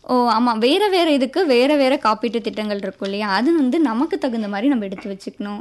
ஓ ஆமாம் வேறு வேறு இதுக்கு வேறு வேறு காப்பீட்டு திட்டங்கள் இருக்கும் இல்லையா அது வந்து நமக்கு தகுந்த மாதிரி நம்ம எடுத்து வச்சுக்கணும்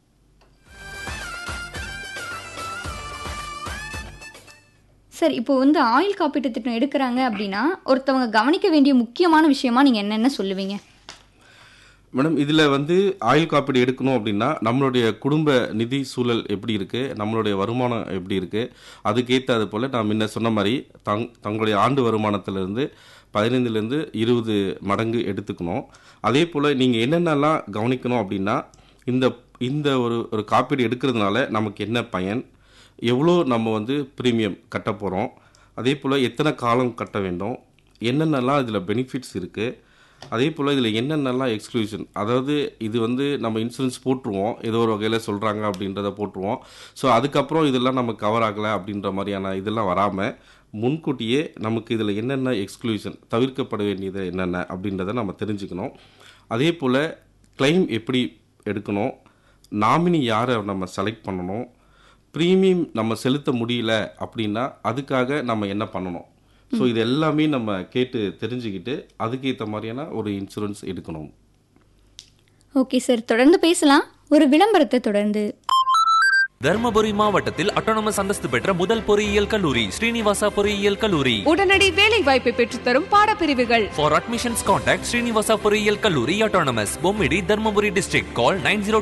சரி இப்போ வந்து ஆயுள் காப்பீட்டு திட்டம் எடுக்கிறாங்க அப்படின்னா ஒருத்தவங்க கவனிக்க வேண்டிய முக்கியமான விஷயமா நீங்கள் என்னென்ன சொல்லுவீங்க மேடம் இதில் வந்து ஆயுள் காப்பீடு எடுக்கணும் அப்படின்னா நம்மளுடைய குடும்ப நிதி சூழல் எப்படி இருக்குது நம்மளுடைய வருமானம் எப்படி இருக்குது அதுக்கேற்றது போல் நான் முன்ன சொன்ன மாதிரி தங் தங்களுடைய ஆண்டு வருமானத்திலிருந்து பதினைந்துலேருந்து இருபது மடங்கு எடுத்துக்கணும் அதே போல் நீங்கள் என்னென்னலாம் கவனிக்கணும் அப்படின்னா இந்த இந்த ஒரு ஒரு காப்பீடு எடுக்கிறதுனால நமக்கு என்ன பயன் எவ்வளோ நம்ம வந்து ப்ரீமியம் கட்ட போகிறோம் அதே போல் எத்தனை காலம் கட்ட வேண்டும் என்னென்னலாம் இதில் பெனிஃபிட்ஸ் இருக்குது அதே போல் இதில் என்னென்னலாம் எக்ஸ்க்ளூஷன் அதாவது இது வந்து நம்ம இன்சூரன்ஸ் போட்டுருவோம் ஏதோ ஒரு வகையில் சொல்கிறாங்க அப்படின்றத போட்டுருவோம் ஸோ அதுக்கப்புறம் இதெல்லாம் நமக்கு கவர் ஆகலை அப்படின்ற மாதிரியான இதெல்லாம் வராமல் முன்கூட்டியே நமக்கு இதில் என்னென்ன எக்ஸ்க்ளூஷன் தவிர்க்கப்பட வேண்டியது என்னென்ன அப்படின்றத நம்ம தெரிஞ்சுக்கணும் அதே போல் claim எப்படி எடுக்கணும் நாமினி யாரை நம்ம செலக்ட் பண்ணணும் ப்ரீமியம் நம்ம செலுத்த முடியல அப்படின்னா அதுக்காக நம்ம என்ன பண்ணணும் ஸோ இது எல்லாமே நம்ம கேட்டு தெரிஞ்சுக்கிட்டு அதுக்கேற்ற மாதிரியான ஒரு இன்சூரன்ஸ் எடுக்கணும் ஓகே சார் தொடர்ந்து பேசலாம் ஒரு விளம்பரத்தை தொடர்ந்து தர்மபுரி மாவட்டத்தில் அட்டானமஸ் அந்தஸ்து பெற்ற முதல் பொறியியல் கல்லூரி ஸ்ரீனிவாசா பொறியியல் கல்லூரி உடனடி வேலை வாய்ப்பை பெற்றுத்தரும் பாடப்பிரிவுகள் For admissions contact Srinivasa பொறியியல் கல்லூரி autonomous Bommidi Dharmapuri district call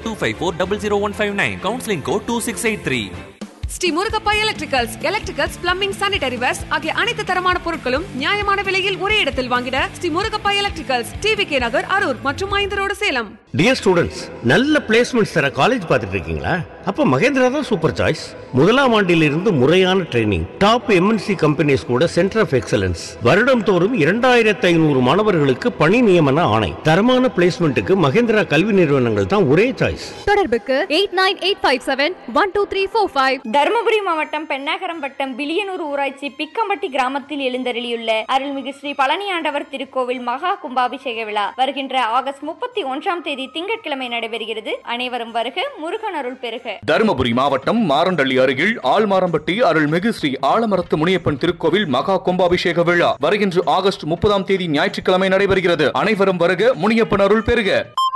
9025400159 counseling code 2683 Shri Murugappa electricals electricals plumbing sanitary wares ஆகிய அனைத்து தரமான பொருட்களும் நியாயமான விலையில் ஒரே இடத்தில் வாங்கிட Shri Murugappa electricals T V K Nagar Arur மற்றும் ஐந்து ரோடு சேலம் டியர் ஸ்டூடெண்ட்ஸ் நல்ல பிளேஸ்மெண்ட்ஸ் தர காலேஜ் பார்த்துட்டு இருக்கீங்களா அப்ப மகேந்திரா தான் சூப்பர் சாய்ஸ் முதலாம் ஆண்டிலிருந்து முறையான ட்ரைனிங் டாப் எம்என்சி கம்பெனிஸ் கூட சென்டர் ஆஃப் எக்ஸலன்ஸ் வருடம் தோறும் இரண்டாயிரத்தி ஐநூறு மாணவர்களுக்கு பணி நியமன ஆணை தரமான பிளேஸ்மெண்ட்டுக்கு மகேந்திரா கல்வி நிறுவனங்கள் தான் ஒரே சாய்ஸ் தொடர்புக்கு eight nine eight five seven one two three four five Dharmapuri மாவட்டம் பெண்ணாகரம் வட்டம் பிலியனூர் ஊராட்சி பிக்கம்பட்டி கிராமத்தில் எழுந்தருளியுள்ள அருள்மிகு ஸ்ரீ பழனியாண்டவர் திருக்கோவில் மகா கும்பாபிஷேக விழா வருகின்ற ஆகஸ்ட் முப்பத்தி ஒன்றாம் தேதி திங்கட்கிழமை நடைபெறுகிறது அனைவரும் வருக முருகன் அருள் பெறுக தருமபுரி மாவட்டம் மாரண்டள்ளி அருகில் ஆழ்மாரம்பட்டி அருள்மிகு ஸ்ரீ ஆலமரத்து முனியப்பன் திருக்கோவில் மகா கும்பாபிஷேக விழா வருகின்ற ஆகஸ்ட் முப்பதாம் தேதி ஞாயிற்றுக்கிழமை நடைபெறுகிறது அனைவரும் வருக முனியப்பன் அருள் பெறுக